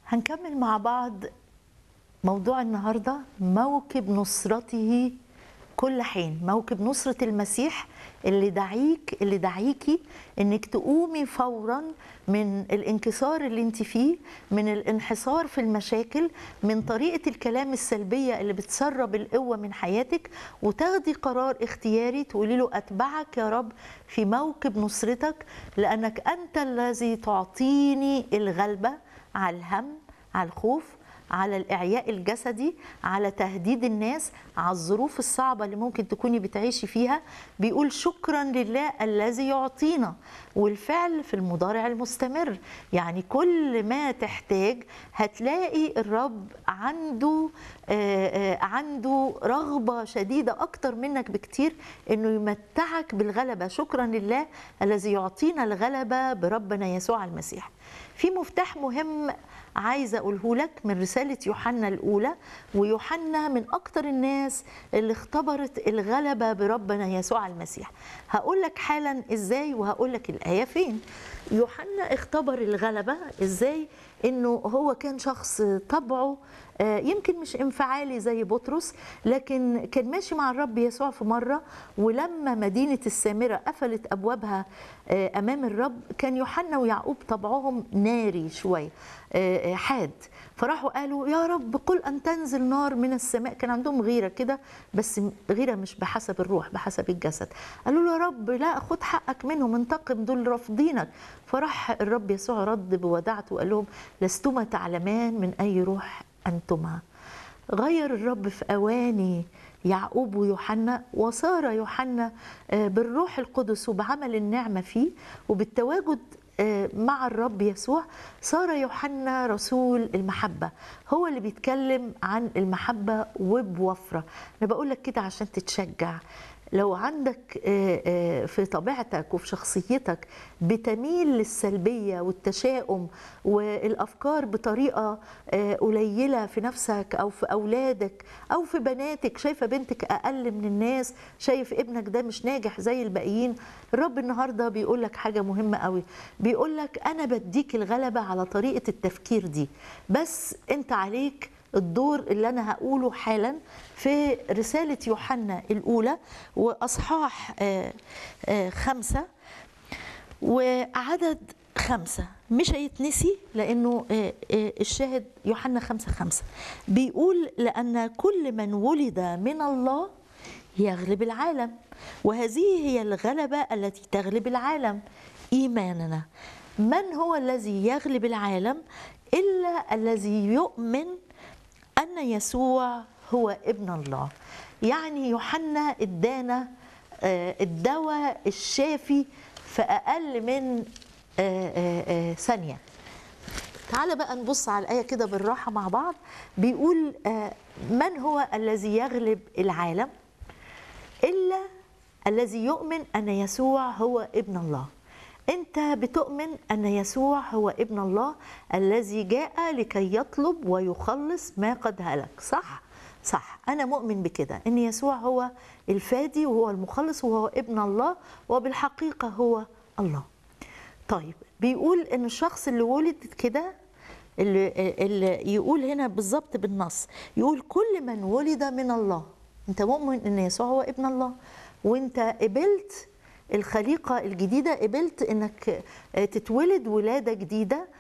هنكمل مع بعض موضوع النهارده موكب نصرته كل حين موكب نصرة المسيح اللي دعيك اللي دعيكي انك تقومي فورا من الانكسار اللي انت فيه من الانحصار في المشاكل من طريقة الكلام السلبية اللي بتسرب القوة من حياتك وتاخدي قرار اختياري تقولي له اتبعك يا رب في موكب نصرتك لانك انت الذي تعطيني الغلبة على الهم على الخوف على الإعياء الجسدي على تهديد الناس على الظروف الصعبة اللي ممكن تكوني بتعيشي فيها بيقول شكرا لله الذي يعطينا والفعل في المضارع المستمر يعني كل ما تحتاج هتلاقي الرب عنده آآ آآ عنده رغبة شديدة أكتر منك بكتير إنه يمتعك بالغلبة شكرا لله الذي يعطينا الغلبة بربنا يسوع المسيح في مفتاح مهم عايزه اقوله لك من رساله يوحنا الاولى ويوحنا من اكتر الناس اللي اختبرت الغلبه بربنا يسوع المسيح هقول لك حالا ازاي وهقول لك الايه فين يوحنا اختبر الغلبه ازاي انه هو كان شخص طبعه يمكن مش انفعالي زي بطرس لكن كان ماشي مع الرب يسوع في مره ولما مدينه السامره قفلت ابوابها امام الرب كان يوحنا ويعقوب طبعهم ناري شويه حاد فراحوا قالوا يا رب قل ان تنزل نار من السماء كان عندهم غيره كده بس غيره مش بحسب الروح بحسب الجسد قالوا له يا رب لا خد حقك منهم انتقم دول رافضينك فراح الرب يسوع رد بوداعته وقال لهم لستما تعلمان من اي روح انتما غير الرب في اواني يعقوب ويوحنا وصار يوحنا بالروح القدس وبعمل النعمه فيه وبالتواجد مع الرب يسوع صار يوحنا رسول المحبه هو اللي بيتكلم عن المحبه وبوفره انا بقول لك كده عشان تتشجع لو عندك في طبيعتك وفي شخصيتك بتميل للسلبيه والتشاؤم والافكار بطريقه قليله في نفسك او في اولادك او في بناتك شايفه بنتك اقل من الناس شايف ابنك ده مش ناجح زي الباقيين الرب النهارده بيقول لك حاجه مهمه قوي بيقول لك انا بديك الغلبه على طريقه التفكير دي بس انت عليك الدور اللي انا هقوله حالا في رساله يوحنا الاولى واصحاح خمسه وعدد خمسه مش هيتنسي لانه الشاهد يوحنا خمسه خمسه بيقول لان كل من ولد من الله يغلب العالم وهذه هي الغلبه التي تغلب العالم ايماننا من هو الذي يغلب العالم الا الذي يؤمن ان يسوع هو ابن الله يعني يوحنا ادانا الدواء الشافي في اقل من ثانيه تعال بقى نبص على الايه كده بالراحه مع بعض بيقول من هو الذي يغلب العالم الا الذي يؤمن ان يسوع هو ابن الله انت بتؤمن ان يسوع هو ابن الله الذي جاء لكي يطلب ويخلص ما قد هلك صح صح انا مؤمن بكده ان يسوع هو الفادي وهو المخلص وهو ابن الله وبالحقيقه هو الله طيب بيقول ان الشخص اللي ولد كده اللي, اللي يقول هنا بالظبط بالنص يقول كل من ولد من الله انت مؤمن ان يسوع هو ابن الله وانت قبلت الخليقة الجديدة قبلت انك تتولد ولادة جديدة